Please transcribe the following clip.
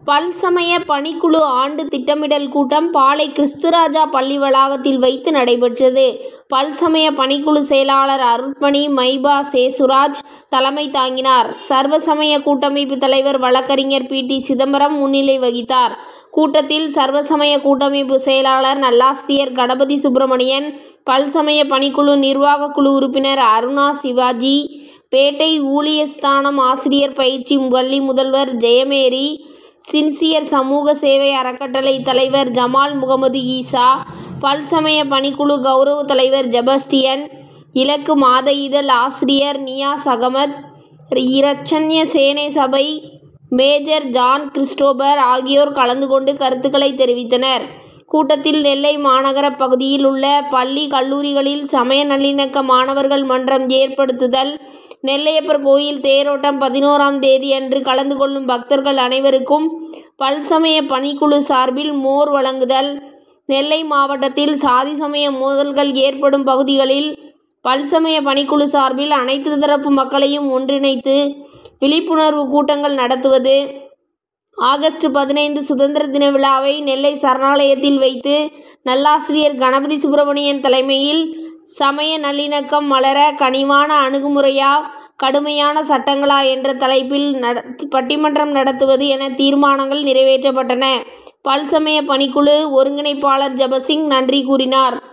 பல்சமய பணிக்குழு ஆண்டு திட்டமிடல் கூட்டம் பாளை கிறிஸ்துராஜா பள்ளி வளாகத்தில் வைத்து நடைபெற்றது பல்சமய பணிக்குழு செயலாளர் அருட்மணி மைபா சேசுராஜ் தலைமை தாங்கினார் சர்வசமய கூட்டமைப்பு தலைவர் வழக்கறிஞர் பி டி சிதம்பரம் முன்னிலை வகித்தார் கூட்டத்தில் சர்வசமய கூட்டமைப்பு செயலாளர் நல்லாசிரியர் கணபதி சுப்பிரமணியன் பல்சமய பணிக்குழு நிர்வாக குழு உறுப்பினர் அருணா சிவாஜி பேட்டை ஊழியஸ்தானம் ஆசிரியர் பயிற்சி பள்ளி முதல்வர் ஜெயமேரி சின்சியர் சமூக சேவை அறக்கட்டளை தலைவர் ஜமால் முகமது ஈசா பல்சமய பணிக்குழு கௌரவ தலைவர் ஜெபஸ்டியன் இலக்கு மாத இதழ் ஆசிரியர் நியாஸ் அகமத் இரட்சண்ய சேனை சபை மேஜர் ஜான் கிறிஸ்டோபர் ஆகியோர் கலந்து கொண்டு கருத்துக்களை தெரிவித்தனர் கூட்டத்தில் நெல்லை மாநகர பகுதியில் உள்ள பள்ளி கல்லூரிகளில் சமய நல்லிணக்க மாணவர்கள் மன்றம் ஏற்படுத்துதல் நெல்லையப்பர் கோயில் தேரோட்டம் பதினோராம் தேதி அன்று கலந்து கொள்ளும் பக்தர்கள் அனைவருக்கும் பல்சமய பணிக்குழு சார்பில் மோர் வழங்குதல் நெல்லை மாவட்டத்தில் சாதி சமய மோதல்கள் ஏற்படும் பகுதிகளில் பல்சமய பணிக்குழு சார்பில் அனைத்து தரப்பு மக்களையும் ஒன்றிணைத்து விழிப்புணர்வு கூட்டங்கள் நடத்துவது ஆகஸ்ட் பதினைந்து சுதந்திர தின விழாவை நெல்லை சரணாலயத்தில் வைத்து நல்லாசிரியர் கணபதி சுப்பிரமணியன் தலைமையில் சமய நல்லிணக்கம் மலர கனிவான அணுகுமுறையா கடுமையான சட்டங்களா என்ற தலைப்பில் நட பட்டிமன்றம் நடத்துவது என தீர்மானங்கள் நிறைவேற்றப்பட்டன பல்சமய பணிக்குழு ஒருங்கிணைப்பாளர் ஜபசிங் நன்றி கூறினார்